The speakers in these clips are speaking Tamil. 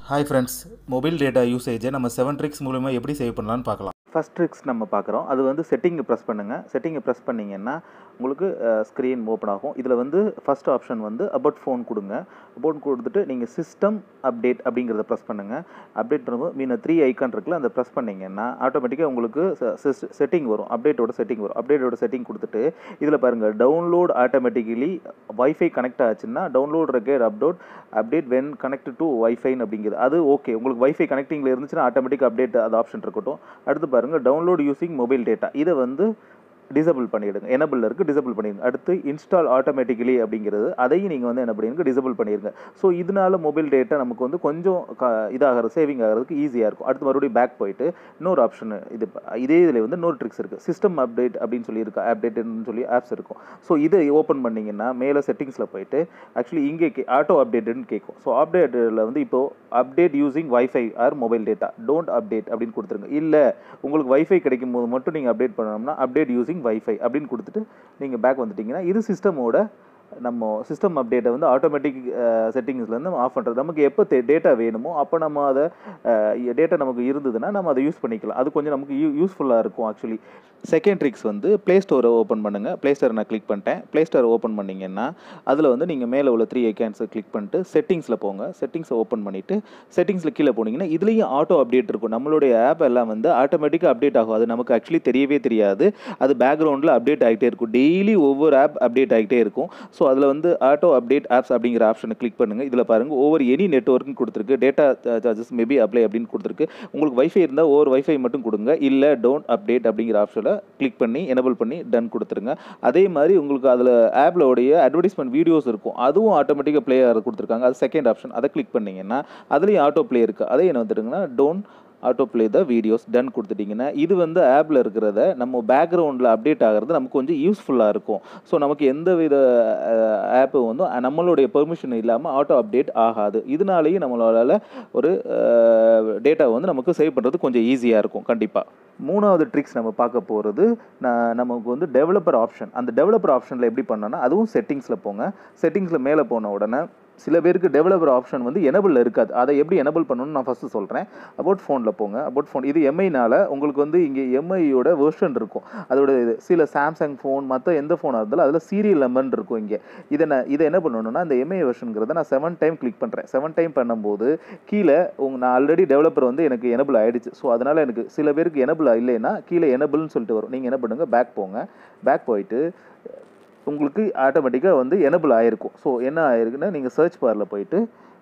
ஹாய் ஃப்ரெண்ட்ஸ் மொபைல் டேட்டா யூசேஜை நம்ம செவன் ட்ரிக்ஸ் மூலமா எப்படி சேவ் பண்ணலான்னு பார்க்கலாம் ஃபஸ்ட் ட்ரிக்ஸ் நம்ம பார்க்குறோம் அது வந்து செட்டிங்கை ப்ரெஸ் பண்ணுங்கள் செட்டிங்கை ப்ரெஸ் பண்ணிங்கன்னா உங்களுக்கு ஸ்க்ரீன் ஓப்பன் ஆகும் இதில் வந்து ஃபஸ்ட் ஆப்ஷன் வந்து அபவுட் ஃபோன் கொடுங்க அபவுட் கொடுத்துட்டு நீங்கள் சிஸ்டம் அப்டேட் அப்படிங்கிறத ப்ரெஸ் பண்ணுங்கள் அப்டேட் பண்ணும்போது மீன் த்ரீ ஐக்கான் இருக்குல்ல அந்த ப்ரெஸ் பண்ணிங்கன்னா ஆட்டோமேட்டிக்காக உங்களுக்கு செட்டிங் வரும் அப்டேட்டோட செட்டிங் வரும் அப்டேட்டோட செட்டிங் கொடுத்துட்டு இதில் பாருங்கள் டவுன்லோட் ஆட்டோமேட்டிக்கலி வைஃபை கனெக்ட் ஆச்சுன்னா டவுன்லோட் ரெக்கேர் update update when connect to வைஃபைன் அப்படிங்கிறது அது ஓகே உங்களுக்கு வைஃபை கனெக்டிங்கில் இருந்துச்சுன்னா ஆட்டோமேட்டிக் அப்டேட் அது ஆப்ஷன் இருக்கட்டும் அடுத்து பாருங்கள் டவுன்லோட் யூசிங் மொபைல் டேட்டா இதை வந்து டிசபிள் பண்ணிவிடுங்க எனபிள் இருக்குது டிசபிள் பண்ணிடுங்க அடுத்து இன்ஸ்டால் ஆட்டோமேட்டிக்கலி அப்படிங்கிறது அதையும் நீங்கள் வந்து என்ன பண்ணிடுங்க டிசபிள் பண்ணிடுங்க ஸோ இதனால மொபைல் டேட்டா நமக்கு வந்து கொஞ்சம் க இதாகிறது சேவிங் ஆகிறதுக்கு ஈஸியாக இருக்கும் அடுத்து மறுபடியும் பேக் போயிட்டு இன்னொரு ஆப்ஷன் இது இதே இதில் வந்து இன்னொரு ட்ரிக்ஸ் இருக்குது சிஸ்டம் அப்டேட் அப்படின்னு சொல்லி இருக்கு அப்டேட்னு சொல்லி ஆப்ஸ் இருக்கும் ஸோ இதை ஓப்பன் பண்ணிங்கன்னா மேலே செட்டிங்ஸில் போயிட்டு ஆக்சுவலி இங்கே ஆட்டோ அப்டேட்டுன்னு கேட்கும் ஸோ அப்டேட்டில் வந்து இப்போது update using wifi or mobile data don't update அப்படின்னு கொடுத்துருங்க இல்லை உங்களுக்கு வைஃபை கிடைக்கும் போது மட்டும் நீங்கள் அப்டேட் பண்ணணும்னா அப்டேட் யூசிங் வைஃபை அப்படின்னு கொடுத்துட்டு நீங்கள் பேக் வந்துட்டிங்கன்னா இது சிஸ்டமோட நம்ம சிஸ்டம் அப்டேட்டை வந்து ஆட்டோமேட்டிக் செட்டிங்ஸ்லேருந்து நம்ம ஆஃப் பண்ணுறது நமக்கு எப்போ டேட்டா வேணுமோ அப்போ நம்ம அதை டேட்டா நமக்கு இருந்ததுன்னா நம்ம அதை யூஸ் பண்ணிக்கலாம் அது கொஞ்சம் நமக்கு யூ யூஸ்ஃபுல்லாக இருக்கும் ஆக்சுவலி செகண்ட் ட்ரிக்ஸ் வந்து ப்ளே ஸ்டோரை ஓப்பன் பண்ணுங்கள் ப்ளே ஸ்டோரை நான் கிளிக் பண்ணிட்டேன் ப்ளே ஸ்டோரை ஓப்பன் பண்ணிங்கன்னா அதில் வந்து நீங்கள் மேலே உள்ள த்ரீ ஐக்கான்ஸை கிளிக் பண்ணிட்டு செட்டிங்ஸில் போங்க செட்டிங்ஸை ஓப்பன் பண்ணிவிட்டு செட்டிங்ஸில் கீழே போனீங்கன்னா இதுலேயும் ஆட்டோ அப்டேட் இருக்கும் நம்மளுடைய ஆப் எல்லாம் வந்து ஆட்டோமேட்டிக்காக அப்டேட் ஆகும் அது நமக்கு ஆக்சுவலி தெரியவே தெரியாது அது பேக்ரவுண்டில் அப்டேட் ஆகிட்டே இருக்கும் டெய்லி ஒவ்வொரு ஆப் அப்டேட் ஆகிட்டே இருக்கும் ஸோ அதில் வந்து ஆட்டோ அப்டேட் ஆப்ஸ் அப்படிங்கிற ஆப்ஷனை கிளிக் பண்ணுங்கள் இதில் பாருங்கள் ஒவ்வொரு எனி நெட்ஒர்க்னு கொடுத்துருக்கு டேட்டா சார்ஜஸ் மேபி அப்ளை அப்படின்னு கொடுத்துருக்கு உங்களுக்கு வைஃபை இருந்தால் ஒவ்வொரு வைஃபை மட்டும் கொடுங்க இல்லை டோன்ட் அப்டேட் அப்படிங்கிற ஆப்ஷனில் கிளிக் பண்ணி எனபிள் பண்ணி டன் கொடுத்துருங்க அதே மாதிரி உங்களுக்கு அதில் ஆப்பில் உடைய அட்வர்டைஸ்மெண்ட் வீடியோஸ் இருக்கும் அதுவும் ஆட்டோமேட்டிக்காக ப்ளே ஆகிறது கொடுத்துருக்காங்க அது செகண்ட் ஆப்ஷன் அதை கிளிக் பண்ணிங்கன்னா அதுலேயும் ஆட்டோ ப்ளே இருக்குது அதே என்ன வந்துட்டுங்கன்னா don't auto play the videos done கொடுத்துட்டிங்கன்னா இது வந்து ஆப்பில் இருக்கிறத நம்ம பேக்ரவுண்டில் அப்டேட் ஆகிறது நமக்கு கொஞ்சம் யூஸ்ஃபுல்லாக இருக்கும் ஸோ நமக்கு எந்த வித ஆப்பு வந்து நம்மளுடைய பெர்மிஷன் இல்லாமல் ஆட்டோ அப்டேட் ஆகாது இதனாலேயும் நம்மளால் ஒரு டேட்டா வந்து நமக்கு சேவ் பண்ணுறது கொஞ்சம் ஈஸியாக இருக்கும் கண்டிப்பாக மூணாவது ட்ரிக்ஸ் நம்ம பார்க்க போகிறது நான் நமக்கு வந்து டெவலப்பர் ஆப்ஷன் அந்த டெவலப்பர் ஆப்ஷனில் எப்படி பண்ணோன்னா அதுவும் செட்டிங்ஸில் போங்க செட்டிங்ஸில் மேலே போன உடனே சில பேருக்கு டெவலப்பர் ஆப்ஷன் வந்து எனபிள் இருக்காது அதை எப்படி எனபிள் பண்ணணும்னு நான் ஃபஸ்ட்டு சொல்கிறேன் அபவுட் ஃபோனில் போங்க அபவுட் ஃபோன் இது எம்ஐனால உங்களுக்கு வந்து இங்கே எம்ஐயோட வெர்ஷன் இருக்கும் அதோட இது சில சாம்சங் ஃபோன் மற்ற எந்த ஃபோனாக இருந்தாலும் அதில் சீரியல் நம்பர் இருக்கும் இங்கே இதை நான் இதை என்ன பண்ணணும்னா இந்த எம்ஐ வெர்ஷனுங்கிறத நான் செவன் டைம் கிளிக் பண்ணுறேன் செவன் டைம் பண்ணும்போது கீழே உங்க நான் ஆல்ரெடி டெவலப்பர் வந்து எனக்கு எனபிள் ஆகிடுச்சு ஸோ அதனால் எனக்கு சில பேருக்கு எனபிள் இல்லைன்னா கீழே எனபிள்னு சொல்லிட்டு வரும் நீங்கள் என்ன பண்ணுங்கள் பேக் போங்க பேக் போயிட்டு உங்களுக்கு ஆட்டோமேட்டிக்காக வந்து எனபிள் ஆகிருக்கும் ஸோ என்ன ஆயிருக்குன்னா நீங்கள் சர்ச் பாரில் போயிட்டு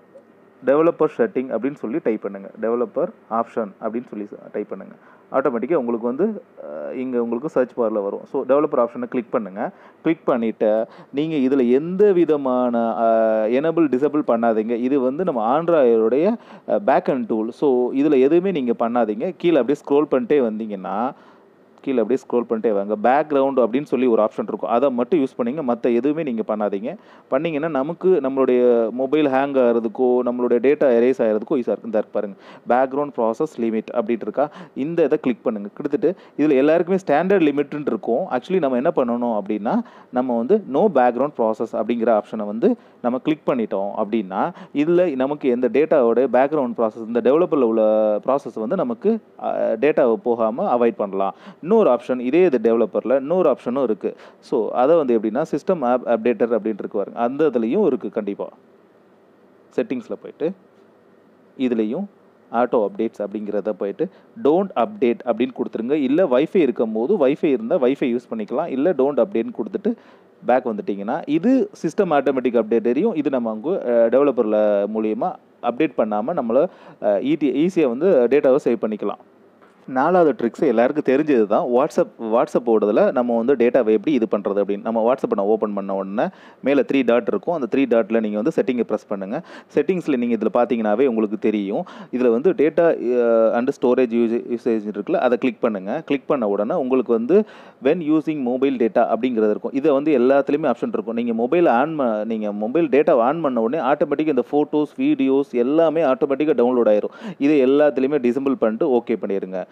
டெவலப்பர் செட்டிங் அப்படின்னு சொல்லி டைப் பண்ணுங்கள் டெவலப்பர் ஆப்ஷன் அப்படின்னு சொல்லி டைப் பண்ணுங்கள் ஆட்டோமேட்டிக்காக உங்களுக்கு வந்து இங்கே உங்களுக்கு சர்ச் பாரில் வரும் ஸோ டெவலப்பர் ஆப்ஷனை கிளிக் பண்ணுங்கள் கிளிக் பண்ணிவிட்டு நீங்கள் இதில் எந்த விதமான எனபிள் டிசபிள் பண்ணாதீங்க இது வந்து நம்ம ஆண்ட்ராய்டுடைய பேக் அண்ட் டூல் ஸோ இதில் எதுவுமே நீங்கள் பண்ணாதீங்க கீழே அப்படியே ஸ்க்ரோல் பண்ணிட்டே வந்தீங்கன்னா கீழே அப்படியே ஸ்க்ரோல் பண்ணிட்டே வாங்க பேக்ரவுண்ட் அப்படின்னு சொல்லி ஒரு ஆப்ஷன் இருக்கும் அதை மட்டும் யூஸ் பண்ணிங்க மற்ற எதுவுமே நீங்கள் பண்ணாதீங்க பண்ணிங்கன்னா நமக்கு நம்மளுடைய மொபைல் ஹேங் ஆகிறதுக்கோ நம்மளுடைய டேட்டா எரேஸ் ஆகிறதுக்கோ ஈஸியாக இருக்கும் இந்த பாருங்கள் பேக்ரவுண்ட் ப்ராசஸ் லிமிட் அப்படின்ட்டு இருக்கா இந்த இதை கிளிக் பண்ணுங்கள் கொடுத்துட்டு இதில் எல்லாருக்குமே ஸ்டாண்டர்ட் லிமிட்னு இருக்கும் ஆக்சுவலி நம்ம என்ன பண்ணணும் அப்படின்னா நம்ம வந்து நோ பேக்ரவுண்ட் ப்ராசஸ் அப்படிங்கிற ஆப்ஷனை வந்து நம்ம கிளிக் பண்ணிட்டோம் அப்படின்னா இதில் நமக்கு எந்த டேட்டாவோட பேக்ரவுண்ட் ப்ராசஸ் இந்த டெவலப்பரில் உள்ள ப்ராசஸ் வந்து நமக்கு டேட்டாவை போகாமல் அவாய்ட் பண்ணலாம் இன்னொரு ஆப்ஷன் இதே இது டெவலப்பரில் இன்னொரு ஆப்ஷனும் இருக்குது ஸோ அதை வந்து எப்படின்னா சிஸ்டம் ஆப் அப்டேட்டர் அப்படின்ட்டு இருக்கு பாருங்க அந்த இதுலேயும் இருக்குது கண்டிப்பாக செட்டிங்ஸில் போயிட்டு இதுலேயும் ஆட்டோ அப்டேட்ஸ் அப்படிங்கிறத போயிட்டு டோன்ட் அப்டேட் அப்படின்னு கொடுத்துருங்க இல்லை வைஃபை இருக்கும் போது வைஃபை இருந்தால் வைஃபை யூஸ் பண்ணிக்கலாம் இல்லை டோன்ட் அப்டேட்னு கொடுத்துட்டு பேக் வந்துட்டிங்கன்னா இது சிஸ்டம் ஆட்டோமேட்டிக் அப்டேட்டரையும் இது நம்ம அங்கே டெவலப்பரில் மூலியமாக அப்டேட் பண்ணாமல் நம்மளை ஈட்டி ஈஸியாக வந்து டேட்டாவை சேவ் பண்ணிக்கலாம் நாலாவது ட்ரிக்ஸ் எல்லாருக்கும் தெரிஞ்சது தான் வாட்ஸ்அப் வாட்ஸ்அப் ஓடுறதுல நம்ம வந்து டேட்டாவை எப்படி இது பண்ணுறது அப்படின்னு நம்ம வாட்ஸ்அப் நான் ஓப்பன் பண்ண உடனே மேலே த்ரீ டாட் இருக்கும் அந்த த்ரீ டாட்டில் நீங்கள் வந்து செட்டிங்கை ப்ரெஸ் பண்ணுங்கள் செட்டிங்ஸில் நீங்கள் இதில் பார்த்தீங்கன்னாவே உங்களுக்கு தெரியும் இதில் வந்து data and storage use usage இருக்குல்ல அதை கிளிக் பண்ணுங்கள் கிளிக் பண்ண உடனே உங்களுக்கு வந்து வென் யூஸிங் மொபைல் டேட்டா அப்படிங்கிறது இருக்கும் இதை வந்து எல்லாத்துலேயுமே ஆப்ஷன் இருக்கும் நீங்கள் மொபைல் ஆன் நீங்கள் மொபைல் டேட்டா ஆன் பண்ண உடனே ஆட்டோமேட்டிக்காக இந்த ஃபோட்டோஸ் வீடியோஸ் எல்லாமே ஆட்டோமேட்டிக்காக டவுன்லோட் ஆயிரும் இதை எல்லாத்துலேயுமே டிசம்பிள் பண்ணிட்டு ஓகே பண்ணிடுங்க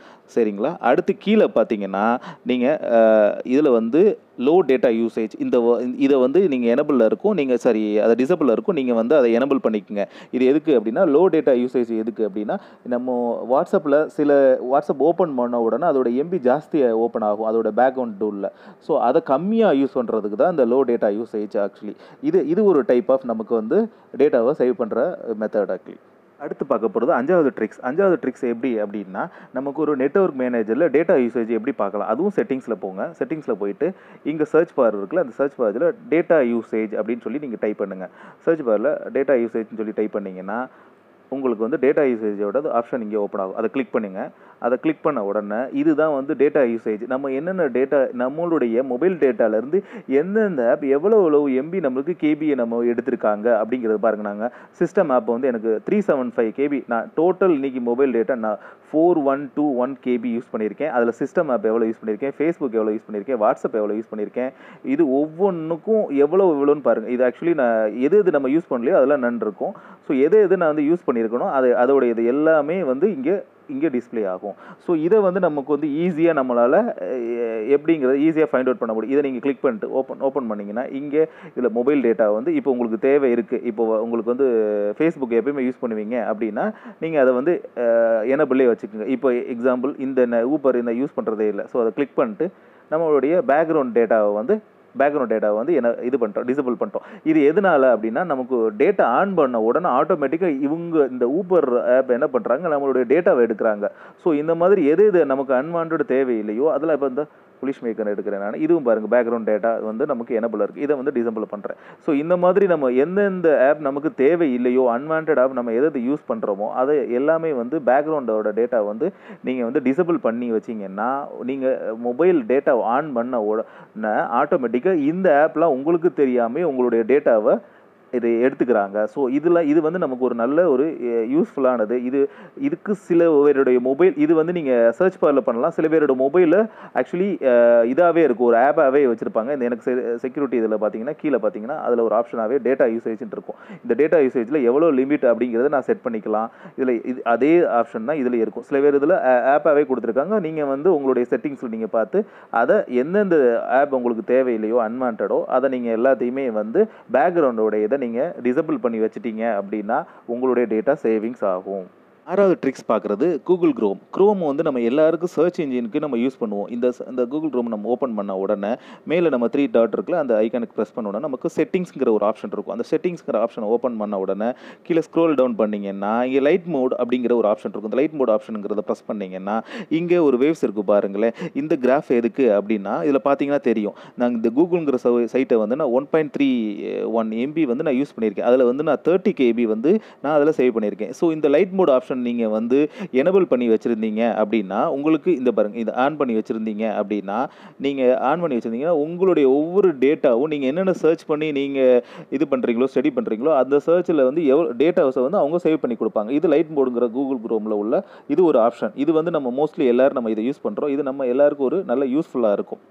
சரிங்களா அடுத்து கீழே பார்த்தீங்கன்னா நீங்கள் இதில் வந்து லோ டேட்டா யூசேஜ் இந்த வ- இதை வந்து நீங்கள் எனபிளில் இருக்கும் நீங்கள் சாரி அதை டிசபிளில் இருக்கும் நீங்கள் வந்து அதை எனபிள் பண்ணிக்கோங்க இது எதுக்கு அப்படின்னா லோ டேட்டா யூசேஜ் எதுக்கு அப்படின்னா நம்ம வாட்ஸ்அப்பில் சில வாட்ஸ்அப் ஓப்பன் பண்ண உடனே அதோட எம்பி ஜாஸ்தியாக ஓப்பன் ஆகும் அதோட பேக்ரவுண்ட் டூலில் ஸோ அதை கம்மியாக யூஸ் பண்ணுறதுக்கு தான் இந்த லோ டேட்டா யூசேஜ் ஆக்சுவலி இது இது ஒரு டைப் ஆஃப் நமக்கு வந்து டேட்டாவை சேவ் பண்ணுற மெத்தட் ஆக்சுவலி அடுத்து பார்க்க போகிறது அஞ்சாவது ட்ரிக்ஸ் அஞ்சாவது ட்ரிக்ஸ் எப்படி அப்படின்னா நமக்கு ஒரு நெட்வொர்க் மேனேஜரில் டேட்டா யூசேஜ் எப்படி பார்க்கலாம் அதுவும் செட்டிங்ஸில் போங்க செட்டிங்ஸில் போயிட்டு இங்கே சர்ச் பார் இருக்குல்ல அந்த சர்ச் பாரில் டேட்டா யூசேஜ் அப்படின்னு சொல்லி நீங்கள் டைப் பண்ணுங்கள் சர்ச் பாரில் டேட்டா யூசேஜ்னு சொல்லி டைப் பண்ணிங்கன்னா உங்களுக்கு வந்து டேட்டா யூசேஜோட ஆப்ஷன் இங்கே ஓப்பன் ஆகும் அதை கிளிக் பண்ணுங்கள் அதை கிளிக் பண்ண உடனே இதுதான் வந்து டேட்டா யூசேஜ் நம்ம என்னென்ன டேட்டா நம்மளுடைய மொபைல் டேட்டாலேருந்து எந்தெந்த ஆப் எவ்வளோ எவ்வளோ எம்பி நம்மளுக்கு கேபியை நம்ம எடுத்திருக்காங்க அப்படிங்கிறது பாருங்க நாங்கள் சிஸ்டம் ஆப் வந்து எனக்கு த்ரீ செவன் ஃபைவ் கேபி நான் டோட்டல் இன்னைக்கு மொபைல் டேட்டா நான் four one two one KB use பண்ணியிருக்கேன் அதில் சிஸ்டம் ஆப் எவ்வளோ யூஸ் பண்ணியிருக்கேன் ஃபேஸ்புக் எவ்வளோ யூஸ் பண்ணியிருக்கேன் வாட்ஸ்அப் எவ்வளோ யூஸ் பண்ணியிருக்கேன் இது ஒவ்வொன்றுக்கும் எவ்வளோ எவ்வளோன்னு பாருங்கள் இது ஆக்சுவலி நான் எது எது நம்ம யூஸ் பண்ணலையோ அதெல்லாம் நன் இருக்கும் ஸோ எது எது நான் வந்து யூஸ் பண்ணியிருக்கணும் அது அதோட இது எல்லாமே வந்து இங்கே இங்கே டிஸ்ப்ளே ஆகும் ஸோ இதை வந்து நமக்கு வந்து ஈஸியாக நம்மளால் எப்படிங்கிறத ஈஸியாக ஃபைண்ட் அவுட் பண்ண முடியும் இதை நீங்கள் கிளிக் பண்ணிட்டு ஓப்பன் ஓப்பன் பண்ணிங்கன்னா இங்கே இதில் மொபைல் டேட்டா வந்து இப்போ உங்களுக்கு தேவை இருக்குது இப்போ உங்களுக்கு வந்து ஃபேஸ்புக் எப்பயுமே யூஸ் பண்ணுவீங்க அப்படின்னா நீங்கள் அதை வந்து எனபிளே வச்சுக்கோங்க இப்போ எக்ஸாம்பிள் இந்த ஊப்பர் இந்த யூஸ் பண்ணுறதே இல்லை ஸோ அதை கிளிக் பண்ணிட்டு நம்மளுடைய பேக்ரவுண்ட் டேட்டாவை வந்து பேக்ரவுண்ட் டேட்டாவை வந்து என்ன இது பண்ணிட்டோம் டிசபிள் பண்ணிட்டோம் இது எதனால அப்படின்னா நமக்கு டேட்டா ஆன் பண்ண உடனே ஆட்டோமேட்டிக்காக இவங்க இந்த ஊப்பர் ஆப் என்ன பண்ணுறாங்க நம்மளுடைய டேட்டாவை எடுக்கிறாங்க ஸோ இந்த மாதிரி எது எது நமக்கு அன்வான்ட் தேவையில்லையோ அதில் இப்போ இந்த புலிஷ் மேக்கர் எடுக்கிறேன் நான் இதுவும் பாருங்கள் பேக்ரவுண்ட் டேட்டா வந்து நமக்கு எனபிள் இருக்குது இதை வந்து டிசபிள் பண்ணுறேன் ஸோ இந்த மாதிரி நம்ம எந்தெந்த ஆப் நமக்கு தேவை இல்லையோ அன்வான்ட் ஆப் நம்ம எதை எது யூஸ் பண்ணுறோமோ அதை எல்லாமே வந்து பேக்ரவுண்டோட டேட்டா வந்து நீங்கள் வந்து டிசபிள் பண்ணி வச்சிங்கன்னா நீங்கள் மொபைல் டேட்டா ஆன் பண்ண உடனே ஆட்டோமேட்டிக்காக இந்த ஆப்லாம் உங்களுக்கு தெரியாமல் உங்களுடைய டேட்டாவை இது எடுத்துக்கிறாங்க ஸோ இதில் இது வந்து நமக்கு ஒரு நல்ல ஒரு யூஸ்ஃபுல்லானது இது இதுக்கு சில பேருடைய மொபைல் இது வந்து நீங்கள் சர்ச் பாரில் பண்ணலாம் சில பேரோட மொபைலில் ஆக்சுவலி இதாகவே இருக்கும் ஒரு ஆப்பாகவே வச்சுருப்பாங்க இந்த எனக்கு செக்யூரிட்டி இதில் பார்த்தீங்கன்னா கீழே பார்த்தீங்கன்னா அதில் ஒரு ஆப்ஷனாகவே டேட்டா யூசேஜ்னு இருக்கும் இந்த டேட்டா யூசேஜில் எவ்வளோ லிமிட் அப்படிங்கிறத நான் செட் பண்ணிக்கலாம் இதில் இது அதே ஆப்ஷன் தான் இதில் இருக்கும் சில பேர் இதில் ஆப்பாகவே கொடுத்துருக்காங்க நீங்கள் வந்து உங்களுடைய செட்டிங்ஸில் நீங்கள் பார்த்து அதை எந்தெந்த ஆப் உங்களுக்கு தேவையில்லையோ அன்வான்டோ அதை நீங்கள் எல்லாத்தையுமே வந்து பேக்ரவுண்டோட இதை நீங்கள் டிசபிள் பண்ணி வச்சிட்டீங்க அப்படின்னா உங்களுடைய டேட்டா சேவிங்ஸ் ஆகும் ஆறாவது ட்ரிக்ஸ் பார்க்குறது கூகுள் க்ரோம் க்ரோம் வந்து நம்ம எல்லாருக்கும் சர்ச் இன்ஜினுக்கு நம்ம யூஸ் பண்ணுவோம் இந்த ச- இந்த கூகுள் க்ரோம் நம்ம ஓப்பன் பண்ண உடனே மேலே நம்ம த்ரீ டாட் இருக்குல்ல அந்த ஐக்கானுக்கு ப்ரெஸ் பண்ண உடனே நமக்கு செட்டிங்ஸ்ங்கிற ஒரு ஆப்ஷன் இருக்கும் அந்த செட்டிங்ஸ்ங்கிற ஆப்ஷனை ஓப்பன் பண்ண உடனே கீழே ஸ்க்ரோல் டவுன் பண்ணிங்கன்னா இங்கே லைட் மோட் அப்படிங்கிற ஒரு ஆப்ஷன் இருக்கும் இந்த லைட் மோட் ஆப்ஷனுங்கிறத ப்ரெஸ் பண்ணிங்கன்னா இங்கே ஒரு வேவ்ஸ் இருக்குது பாருங்களேன் இந்த கிராஃப் எதுக்கு அப்படின்னா இதில் பார்த்தீங்கன்னா தெரியும் நாங்கள் இந்த கூகுள்ங்கிற சைட்டை வந்து நான் one point three one MB வந்து நான் யூஸ் பண்ணியிருக்கேன் அதில் வந்து நான் தேர்ட்டி கேபி வந்து நான் அதில் சேவ் பண்ணியிருக்கேன் ஸோ இந்த லைட் மோட் ஆப்ஷன் நீங்கள் வந்து எனபிள் பண்ணி வச்சுருந்தீங்க அப்படின்னா உங்களுக்கு இந்த பாருங்க இதை ஆன் பண்ணி வச்சுருந்தீங்க அப்படின்னா நீங்கள் ஆன் பண்ணி வச்சுருந்தீங்கன்னா உங்களுடைய ஒவ்வொரு டேட்டாவும் நீங்கள் என்னென்ன சர்ச் பண்ணி நீங்கள் இது பண்ணுறீங்களோ ஸ்டடி பண்ணுறீங்களோ அந்த சர்ச்சில் வந்து எவ்வளோ டேட்டாஸை வந்து அவங்க சேவ் பண்ணி கொடுப்பாங்க இது லைட் மோடுங்கிற கூகுள் குரோமில் உள்ள இது ஒரு ஆப்ஷன் இது வந்து நம்ம மோஸ்ட்லி எல்லாரும் நம்ம இதை யூஸ் பண்ணுறோம் இது நம்ம எல்லாருக்கும் ஒரு நல்ல யூஸ்ஃபுல்லாக இருக்கும்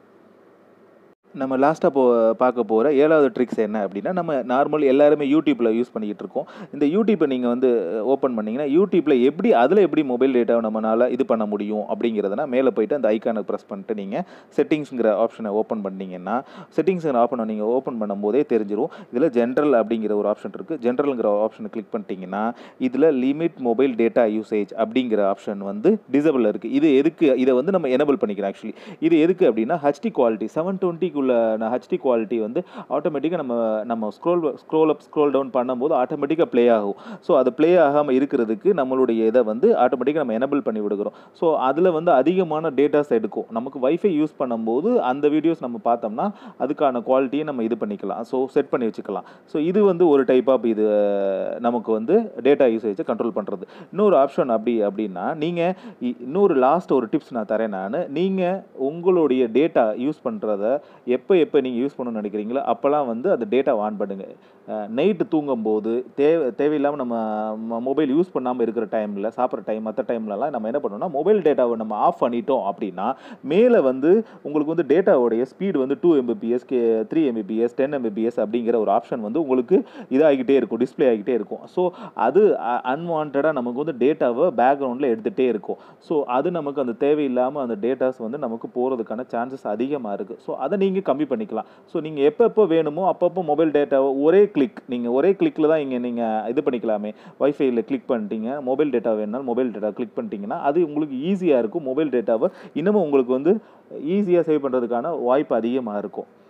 நம்ம லாஸ்ட்டாக போ பார்க்க போகிற ஏழாவது ட்ரிக்ஸ் என்ன அப்படின்னா நம்ம நார்மல் எல்லாருமே யூடியூப்பில் யூஸ் பண்ணிக்கிட்டு இருக்கோம் இந்த யூடியூப்பை நீங்கள் வந்து ஓப்பன் பண்ணிங்கன்னா யூடியூப்பில் எப்படி அதில் எப்படி மொபைல் டேட்டாவை நம்மளால் இது பண்ண முடியும் அப்படிங்கிறதுனா மேலே போயிட்டு அந்த ஐக்கானை ப்ரெஸ் பண்ணிட்டு நீங்கள் செட்டிங்ஸுங்கிற ஆப்ஷனை ஓப்பன் பண்ணீங்கன்னா செட்டிங்ஸுங்கிற ஆப்ஷனை நீங்கள் ஓப்பன் பண்ணும்போதே தெரிஞ்சிரும் இதில் ஜென்ரல் அப்படிங்கிற ஒரு ஆப்ஷன் இருக்குது ஜென்ரல்ங்கிற ஆப்ஷனை கிளிக் பண்ணிட்டீங்கன்னா இதில் லிமிட் மொபைல் டேட்டா யூசேஜ் அப்படிங்கிற ஆப்ஷன் வந்து டிசபிள் இருக்குது இது எதுக்கு இதை வந்து நம்ம எனபிள் பண்ணிக்கிறோம் ஆக்சுவலி இது எதுக்கு அப்படின்னா ஹச்டி குவாலிட்டி செவன் டுவெண்ட்டிக்குள்ள ஹச்டி குவாலிட்டி வந்து ஆட்டோமேட்டிக்காக நம்ம நம்ம scroll scroll up scroll down பண்ணும்போது ஆட்டோமேட்டிக்காக ப்ளே ஆகும் ஸோ அது ப்ளே ஆகாமல் இருக்கிறதுக்கு நம்மளுடைய இதை வந்து ஆட்டோமேட்டிக்காக நம்ம எனபிள் பண்ணி விடுகிறோம் ஸோ அதில் வந்து அதிகமான டேட்டாஸ் எடுக்கும் நமக்கு வைஃபை யூஸ் பண்ணும்போது அந்த வீடியோஸ் நம்ம பார்த்தோம்னா அதுக்கான குவாலிட்டியை நம்ம இது பண்ணிக்கலாம் ஸோ செட் பண்ணி வச்சுக்கலாம் ஸோ இது வந்து ஒரு டைப் ஆஃப் இது அஹ், நமக்கு வந்து டேட்டா யூசேஜை கண்ட்ரோல் பண்ணுறது இன்னொரு ஆப்ஷன் அப்படி அப்படின்னா நீங்கள் இன்னொரு லாஸ்ட் ஒரு டிப்ஸ் நான் தரேன் நான் நீங்கள் உங்களுடைய டேட்டா யூஸ் பண்ணுறத எப்போ எப்போ நீங்கள் யூஸ் பண்ணணும்னு நினைக்கிறீங்களோ அப்போல்லாம் வந்து அந்த டேட்டா ஆன் பண்ணுங்கள் நைட்டு தூங்கும்போது தேவை தேவையில்லாமல் நம்ம மொபைல் யூஸ் பண்ணாமல் இருக்கிற டைமில் சாப்பிட்ற டைம் மற்ற டைம்லலாம் நம்ம என்ன பண்ணோம்னா மொபைல் டேட்டாவை நம்ம ஆஃப் பண்ணிட்டோம் அப்படின்னா மேலே வந்து உங்களுக்கு வந்து டேட்டாவோடைய ஸ்பீடு வந்து டூ எம்பிபிஎஸ் கே த்ரீ எம்பிபிஎஸ் டென் எம்பிபிஎஸ் அப்படிங்கிற ஒரு ஆப்ஷன் வந்து உங்களுக்கு இதாகிட்டே இருக்கும் டிஸ்ப்ளே ஆகிட்டே இருக்கும் ஸோ அது அன்வான்டாக நமக்கு வந்து டேட்டாவை பேக்ரவுண்டில் எடுத்துகிட்டே இருக்கும் ஸோ அது நமக்கு அந்த தேவையில்லாமல் அந்த டேட்டாஸ் வந்து நமக்கு போகிறதுக்கான சான்சஸ் அதிகமாக இருக்குது ஸோ அதை நீங்கள் கம்மி பண்ணிக்கலாம் ஸோ நீங்கள் எப்பப்போ வேணுமோ அப்பப்போ மொபைல் டேட்டாவை ஒரே கிளிக் நீங்கள் ஒரே கிளிக்கில் தான் இங்கே நீங்கள் இது பண்ணிக்கலாமே வைஃபைல கிளிக் பண்ணிட்டீங்க மொபைல் டேட்டா வேணுனாலும் மொபைல் டேட்டா கிளிக் பண்ணிட்டீங்கன்னா அது உங்களுக்கு ஈஸியாக இருக்கும் மொபைல் டேட்டாவை இன்னமும் உங்களுக்கு வந்து ஈஸியாக சேவ் பண்ணுறதுக்கான வாய்ப்பு அதிகமாக இருக்கும்